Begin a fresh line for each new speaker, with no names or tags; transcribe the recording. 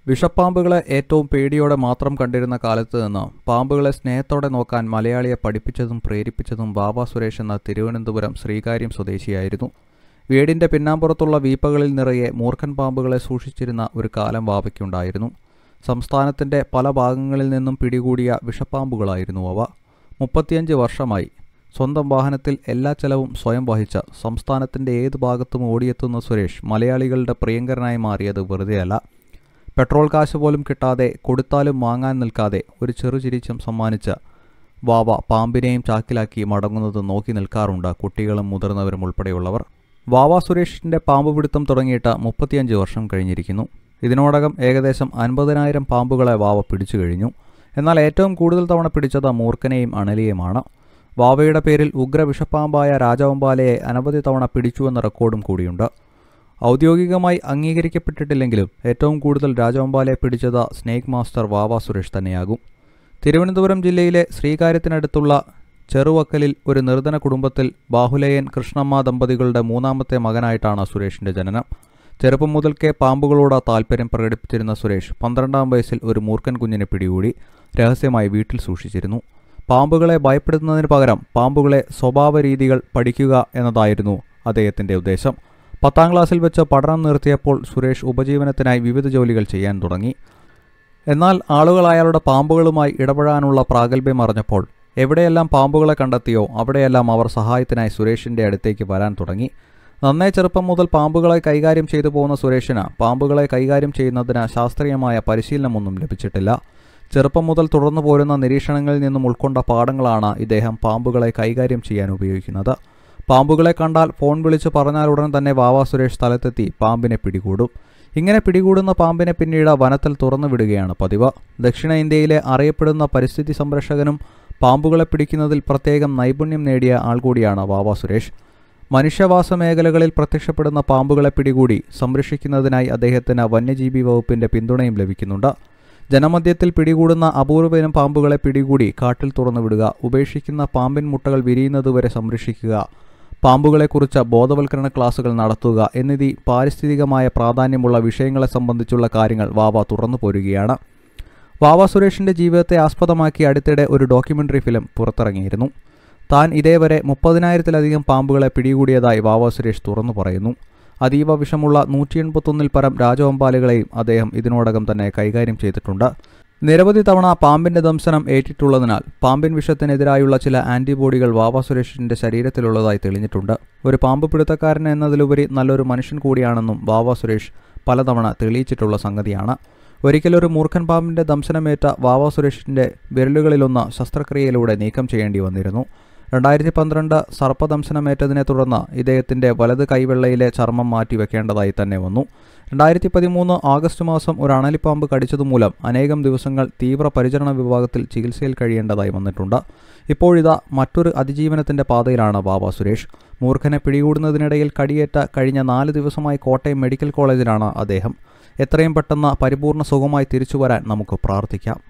വിഷപ്പാമ്പുകളെ ഏറ്റവും പേടിയോടെ മാത്രം കണ്ടിരുന്ന കാലത്ത് നിന്ന് പാമ്പുകളെ സ്നേഹത്തോടെ നോക്കാൻ മലയാളിയെ പഠിപ്പിച്ചതും പ്രേരിപ്പിച്ചതും ബാബ സുരേഷ് എന്ന തിരുവനന്തപുരം ശ്രീകാര്യം സ്വദേശിയായിരുന്നു വീടിന്റെ പിന്നാമ്പുറത്തുള്ള വീപ്പകളിൽ നിറയെ മൂർഖൻ പാമ്പുകളെ സൂക്ഷിച്ചിരുന്ന ഒരു കാലം ബാബയ്ക്കുണ്ടായിരുന്നു സംസ്ഥാനത്തിന്റെ പല ഭാഗങ്ങളിൽ നിന്നും പിടികൂടിയ വിഷപ്പാമ്പുകളായിരുന്നു അവ മുപ്പത്തിയഞ്ച് വർഷമായി സ്വന്തം വാഹനത്തിൽ എല്ലാ ചെലവും സ്വയം വഹിച്ച സംസ്ഥാനത്തിന്റെ ഏത് ഭാഗത്തും ഓടിയെത്തുന്ന സുരേഷ് മലയാളികളുടെ പ്രിയങ്കരനായി മാറിയത് വെറുതെയല്ല പെട്രോൾ കാശ് പോലും കിട്ടാതെ കൊടുത്താലും വാങ്ങാൻ നിൽക്കാതെ ഒരു ചെറുചിരിച്ചം സമ്മാനിച്ച വാവ പാമ്പിനെയും ചാക്കിലാക്കി മടങ്ങുന്നത് നോക്കി നിൽക്കാറുണ്ട് കുട്ടികളും മുതിർന്നവരും ഉൾപ്പെടെയുള്ളവർ വാവ സുരേഷിൻ്റെ പാമ്പ് പിടുത്തം തുടങ്ങിയിട്ട് മുപ്പത്തിയഞ്ച് വർഷം കഴിഞ്ഞിരിക്കുന്നു ഇതിനോടകം ഏകദേശം അൻപതിനായിരം പാമ്പുകളെ വാവ പിടിച്ചു കഴിഞ്ഞു എന്നാൽ ഏറ്റവും കൂടുതൽ തവണ പിടിച്ചത് മൂർഖനെയും അണലിയുമാണ് വാവയുടെ പേരിൽ ഉഗ്ര വിഷപ്പാമ്പായ രാജവമ്പാലയെ അനവധി തവണ പിടിച്ചുവെന്ന റെക്കോർഡും കൂടിയുണ്ട് ഔദ്യോഗികമായി അംഗീകരിക്കപ്പെട്ടിട്ടില്ലെങ്കിലും ഏറ്റവും കൂടുതൽ രാജവമ്പാലയെ പിടിച്ചത് സ്നേക് മാസ്റ്റർ വാവ സുരേഷ് തന്നെയാകും തിരുവനന്തപുരം ജില്ലയിലെ ശ്രീകാര്യത്തിനടുത്തുള്ള ചെറുവക്കലിൽ ഒരു നിർധന കുടുംബത്തിൽ ബാഹുലയൻ കൃഷ്ണമ്മ ദമ്പതികളുടെ മൂന്നാമത്തെ മകനായിട്ടാണ് സുരേഷിന്റെ ജനനം ചെറുപ്പം മുതൽക്കേ പാമ്പുകളോട് താല്പര്യം പ്രകടിപ്പിച്ചിരുന്ന സുരേഷ് പന്ത്രണ്ടാം വയസ്സിൽ ഒരു മൂർഖൻ കുഞ്ഞിനെ പിടികൂടി രഹസ്യമായി വീട്ടിൽ സൂക്ഷിച്ചിരുന്നു പാമ്പുകളെ ഭയപ്പെടുത്തുന്നതിന് പകരം പാമ്പുകളെ സ്വഭാവ രീതികൾ പഠിക്കുക എന്നതായിരുന്നു അദ്ദേഹത്തിന്റെ ഉദ്ദേശം പത്താം ക്ലാസ്സിൽ വെച്ച് പഠനം നിർത്തിയപ്പോൾ സുരേഷ് ഉപജീവനത്തിനായി വിവിധ ജോലികൾ ചെയ്യാൻ തുടങ്ങി എന്നാൽ ആളുകൾ അയാളുടെ പാമ്പുകളുമായി ഇടപെടാനുള്ള പ്രാഗൽഭ്യം അറിഞ്ഞപ്പോൾ എവിടെയെല്ലാം പാമ്പുകളെ കണ്ടെത്തിയോ അവിടെയെല്ലാം അവർ സഹായത്തിനായി സുരേഷിന്റെ അടുത്തേക്ക് വരാൻ തുടങ്ങി നന്നേ ചെറുപ്പം മുതൽ പാമ്പുകളെ കൈകാര്യം ചെയ്തു പോകുന്ന സുരേഷിന് പാമ്പുകളെ കൈകാര്യം ചെയ്യുന്നതിന് ശാസ്ത്രീയമായ പരിശീലനമൊന്നും ലഭിച്ചിട്ടില്ല ചെറുപ്പം മുതൽ തുടർന്നു പോരുന്ന നിരീക്ഷണങ്ങളിൽ നിന്നും ഉൾക്കൊണ്ട പാഠങ്ങളാണ് ഇദ്ദേഹം പാമ്പുകളെ കൈകാര്യം ചെയ്യാൻ ഉപയോഗിക്കുന്നത് പാമ്പുകളെ കണ്ടാൽ ഫോൺ വിളിച്ച് പറഞ്ഞാൽ ഉടൻ തന്നെ വാവ സുരേഷ് സ്ഥലത്തെത്തി പാമ്പിനെ പിടികൂടും ഇങ്ങനെ പിടികൂടുന്ന പാമ്പിനെ പിന്നീട് വനത്തിൽ തുറന്നു വിടുകയാണ് പതിവ് ദക്ഷിണേന്ത്യയിലെ അറിയപ്പെടുന്ന പരിസ്ഥിതി സംരക്ഷകനും പാമ്പുകളെ പിടിക്കുന്നതിൽ പ്രത്യേകം നൈപുണ്യം നേടിയ ആൾ കൂടിയാണ് വാവ സുരേഷ് മനുഷ്യവാസ മേഖലകളിൽ പ്രത്യക്ഷപ്പെടുന്ന പാമ്പുകളെ പിടികൂടി സംരക്ഷിക്കുന്നതിനായി അദ്ദേഹത്തിന് വന്യജീവി വകുപ്പിന്റെ പിന്തുണയും ലഭിക്കുന്നുണ്ട് ജനമധ്യത്തിൽ പിടികൂടുന്ന അപൂർവയിനം പാമ്പുകളെ പിടികൂടി കാട്ടിൽ തുറന്നുവിടുക ഉപേക്ഷിക്കുന്ന പാമ്പിൻ മുട്ടകൾ വിരിയുന്നതുവരെ സംരക്ഷിക്കുക പാമ്പുകളെക്കുറിച്ച് ബോധവൽക്കരണ ക്ലാസുകൾ നടത്തുക എന്നീ പാരിസ്ഥിതികമായ പ്രാധാന്യമുള്ള വിഷയങ്ങളെ സംബന്ധിച്ചുള്ള കാര്യങ്ങൾ വാവ തുറന്നു പോരുകയാണ് വാവ സുരേഷിന്റെ ജീവിതത്തെ ആസ്പദമാക്കി അടുത്തിടെ ഒരു ഡോക്യുമെന്ററി ഫിലിം പുറത്തിറങ്ങിയിരുന്നു താൻ ഇതേവരെ മുപ്പതിനായിരത്തിലധികം പാമ്പുകളെ പിടികൂടിയതായി വാവ സുരേഷ് തുറന്നു പറയുന്നു അതീവ വിഷമുള്ള നൂറ്റി എൺപത്തൊന്നിൽ പരം രാജവമ്പാലുകളെയും അദ്ദേഹം ഇതിനോടകം തന്നെ കൈകാര്യം ചെയ്തിട്ടുണ്ട് നിരവധി തവണ പാമ്പിന്റെ ദംശനം ഏറ്റിട്ടുള്ളതിനാൽ പാമ്പിൻ വിഷത്തിനെതിരായുള്ള ചില ആന്റിബോഡികൾ വാവ സുരേഷിന്റെ ശരീരത്തിലുള്ളതായി തെളിഞ്ഞിട്ടുണ്ട് ഒരു പാമ്പ് പിടുത്തക്കാരൻ എന്നതിലുപരി നല്ലൊരു മനുഷ്യൻ കൂടിയാണെന്നും വാവ സുരേഷ് പലതവണ തെളിയിച്ചിട്ടുള്ള സംഗതിയാണ് ഒരിക്കലൊരു മൂർഖൻ പാമ്പിന്റെ ദംശനമേറ്റ വാവ സുരേഷിന്റെ വിരലുകളിലൊന്ന് ശസ്ത്രക്രിയയിലൂടെ നീക്കം ചെയ്യേണ്ടി വന്നിരുന്നു രണ്ടായിരത്തി പന്ത്രണ്ട് സർപ്പദംശനമേറ്റതിനെ തുടർന്ന് ഇദ്ദേഹത്തിന്റെ വലത് കൈവെള്ളയിലെ ചർമ്മം മാറ്റിവെക്കേണ്ടതായി തന്നെ വന്നു രണ്ടായിരത്തി പതിമൂന്ന് ആഗസ്റ്റ് മാസം ഒരു അണലിപ്പാമ്പ് കടിച്ചതുമൂലം അനേകം ദിവസങ്ങൾ തീവ്ര പരിചരണ വിഭാഗത്തിൽ ചികിത്സയിൽ കഴിയേണ്ടതായി വന്നിട്ടുണ്ട് ഇപ്പോഴിതാ മറ്റൊരു അതിജീവനത്തിന്റെ പാതയിലാണ് ബാബ സുരേഷ് മൂർഖനെ പിടികൂടുന്നതിനിടയിൽ കടിയേറ്റ കഴിഞ്ഞ നാല് ദിവസമായി കോട്ടയം മെഡിക്കൽ കോളേജിലാണ് അദ്ദേഹം എത്രയും പെട്ടെന്ന് പരിപൂർണ സുഖമായി തിരിച്ചുവരാൻ നമുക്ക് പ്രാർത്ഥിക്കാം